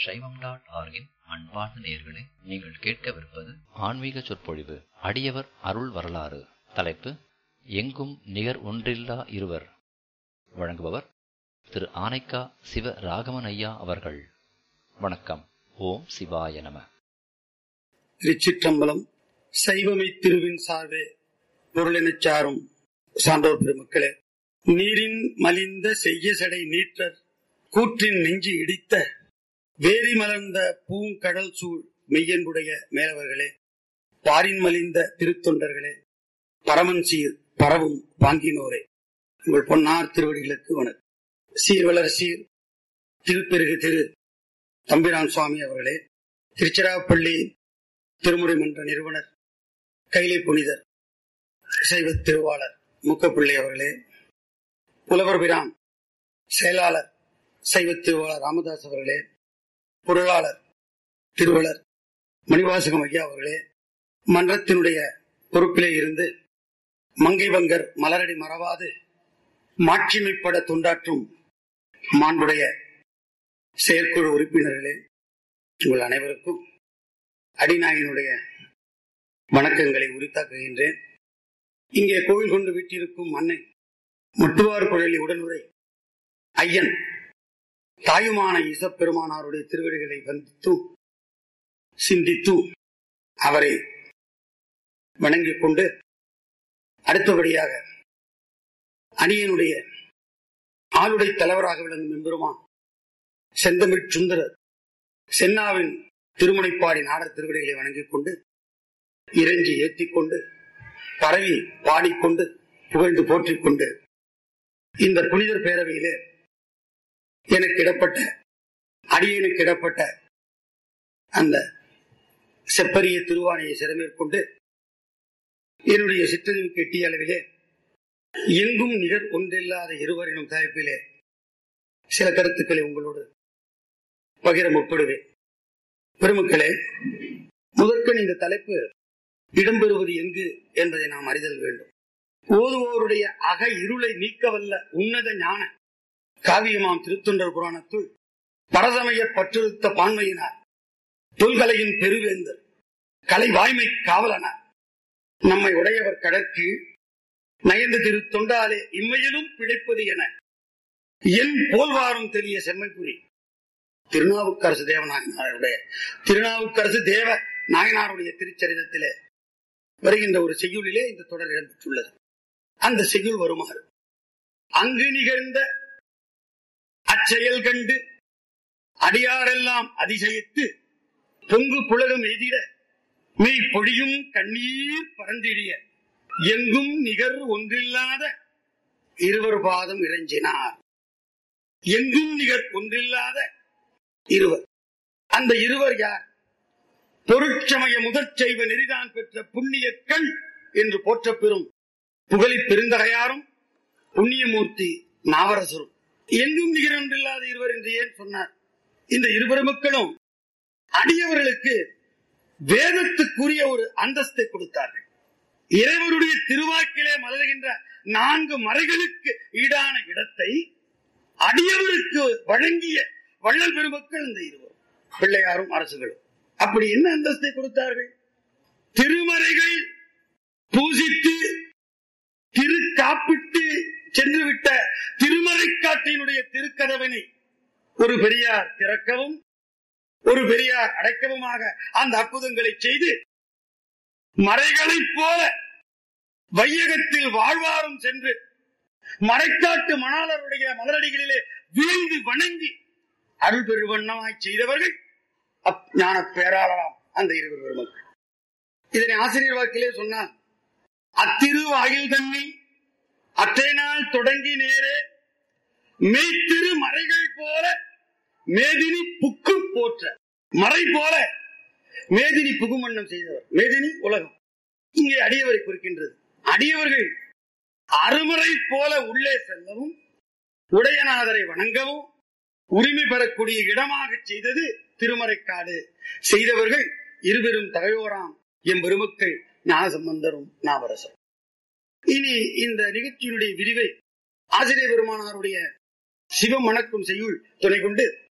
சைவம் டாட் ஆர்கின் அன்பார்ந்த நேயர்களே நீங்கள் கேட்கவிருப்பது ஆன்மீக சொற்பொழிவு அடியவர் அருள் வரலாறு தலைப்பு எங்கும் நிகர் ஒன்றில்லா இருவர் வழங்குபவர் திரு ஆனைக்கா சிவ ராகவன் ஐயா அவர்கள் வணக்கம் ஓம் சிவாய நம திருச்சிற்றம்பலம் சைவமை திருவின் சார்பே பொருளெனச் சாரும் சான்றோர் பெருமக்களே நீரின் மலிந்த செய்ய சடை நீற்றர் கூற்றின் நெஞ்சு இடித்த வேரி மலர்ந்த பூங்கடல் சூழ் மெய்யன்புடைய மேலவர்களே பாரின் மலிந்த திருத்தொண்டர்களே பரமன் சீர் பரவும் வாங்கினோரே உங்கள் பொன்னார் திருவடிகளுக்கு வணக்கம் சீர்வளர் சீர் திருப்பெருகு திரு தம்பிரான் சுவாமி அவர்களே திருச்சிராப்பள்ளி திருமுறை மன்ற நிறுவனர் கைலை புனிதர் சைவ திருவாளர் முக்கப்பிள்ளை அவர்களே புலவர் பிரான் செயலாளர் சைவ திருவாளர் ராமதாஸ் அவர்களே பொருளாளர் திருவளர் மணிவாசகம் ஐயா அவர்களே மன்றத்தினுடைய பொறுப்பிலே இருந்து மங்கை வங்கர் மலரடி மறவாது மாட்சிமைப்பட தொண்டாற்றும் மாண்புடைய செயற்குழு உறுப்பினர்களே உங்கள் அனைவருக்கும் அடிநாயனுடைய வணக்கங்களை உரித்தாக்குகின்றேன் இங்கே கோவில் கொண்டு வீட்டிருக்கும் அன்னை முட்டுவார் குழலி உடனுரை ஐயன் தாயுமான ஈசப்பெருமானாருடைய திருவடிகளை வந்தித்தும் சிந்தித்தும் அவரை வணங்கிக் கொண்டு அடுத்தபடியாக அணியனுடைய ஆளுடை தலைவராக விளங்கும் எம்பெருமான் செந்தமிழ் சுந்தரர் சென்னாவின் திருமுனைப்பாடி நாடர் திருவிடைகளை வணங்கிக் கொண்டு இறைஞ்சி ஏற்றிக் கொண்டு பரவி பாடிக்கொண்டு புகழ்ந்து போற்றிக் கொண்டு இந்த புனிதர் பேரவையிலே எனக்கு இடப்பட்ட அடியனுக்கு இடப்பட்ட அந்த செப்பரிய திருவானையை சிறமேற்கொண்டு என்னுடைய சிற்றறிவுக்கு எட்டிய அளவிலே எங்கும் நிகர் ஒன்றில்லாத இருவரினும் தலைப்பிலே சில கருத்துக்களை உங்களோடு பகிர முற்படுவேன் பெருமக்களே முதற்கண் இந்த தலைப்பு இடம்பெறுவது எங்கு என்பதை நாம் அறிதல் வேண்டும் ஓதுவோருடைய அக இருளை நீக்கவல்ல உன்னத ஞான காவியமாம் திருத்தொண்டர் புராணத்துள் பரசமய பற்றிருத்த பான்மையினார் தொல்கலையின் பெருவேந்தர் கலை வாய்மை காவலனார் நம்மை உடையவர் கடற்கு நயந்த திரு தொண்டாலே இம்மையிலும் பிழைப்பது என என் போல்வாரும் தெரிய செம்மைபுரி திருநாவுக்கரசு தேவநாயனாருடைய திருநாவுக்கரசு தேவ நாயனாருடைய திருச்சரிதத்திலே வருகின்ற ஒரு செய்யுளிலே இந்த தொடர் இடம்பெற்றுள்ளது அந்த செய்யுள் வருமாறு அங்கு நிகழ்ந்த அச்செயல் கண்டு அடியாரெல்லாம் அதிசயித்து பொங்கு புலகம் எதிர மெய் பொழியும் கண்ணீர் பறந்திடிய எங்கும் நிகர் ஒன்றில்லாத இருவர் பாதம் இறைஞ்சினார் எங்கும் நிகர் ஒன்றில்லாத இருவர் அந்த இருவர் யார் பொருட்சமய முதற் செய்வ நெறிதான் பெற்ற புண்ணிய கண் என்று போற்றப்பெறும் புகழி பெருந்தகையாரும் புண்ணியமூர்த்தி நாவரசரும் எங்கும் நிகரொன்றில்லாத இருவர் என்று ஏன் சொன்னார் இந்த இருவர் மக்களும் அடியவர்களுக்கு வேதத்துக்குரிய ஒரு அந்தஸ்தை கொடுத்தார்கள் இறைவருடைய திருவாக்கிலே மலர்கின்ற நான்கு மறைகளுக்கு ஈடான இடத்தை அடியவருக்கு வழங்கிய வள்ளல் பெருமக்கள் இந்த இருவர் பிள்ளையாரும் அரசுகளும் அப்படி என்ன அந்தஸ்தை கொடுத்தார்கள் திருமறைகள் பூசித்து திரு காப்பிட்டு சென்று விட்ட திருமறைக்காட்டினுடைய திருக்கதவனை ஒரு பெரியார் திறக்கவும் ஒரு பெரியார் அடைக்கவுமாக அந்த அற்புதங்களை செய்து மறைகளைப் போல வையகத்தில் வாழ்வாரும் சென்று மறைக்காட்டு மணாளருடைய மலரடிகளிலே வீழ்ந்து வணங்கி அருள் பெருவண்ணமாய் செய்தவர்கள் ஞான பேராளராம் அந்த இருவர் பெருமக்கள் இதனை ஆசிரியர் வாக்கிலே சொன்னார் அத்திரு வாயில் தன்னை அத்தை நாள் தொடங்கி நேரே மெய்த்திரு மறைகள் போல மேதினி புக்கு போற்ற மறை போல மேதினி புகுமன்னம் செய்தவர் மேதினி உலகம் இங்கே அடியவரை குறிக்கின்றது அடியவர்கள் அருமறை போல உள்ளே செல்லவும் உடையநாதரை வணங்கவும் உரிமை பெறக்கூடிய இடமாக செய்தது திருமறைக்காடு செய்தவர்கள் இருவரும் தகையோராம் எம் பெருமக்கள் ஞானசம்பந்தரும் நாவரசர் இனி இந்த நிகழ்ச்சியினுடைய விரிவை ஆசிரியர் பெருமானாருடைய சிவம் மணக்கும் செய்யுள் துணை கொண்டு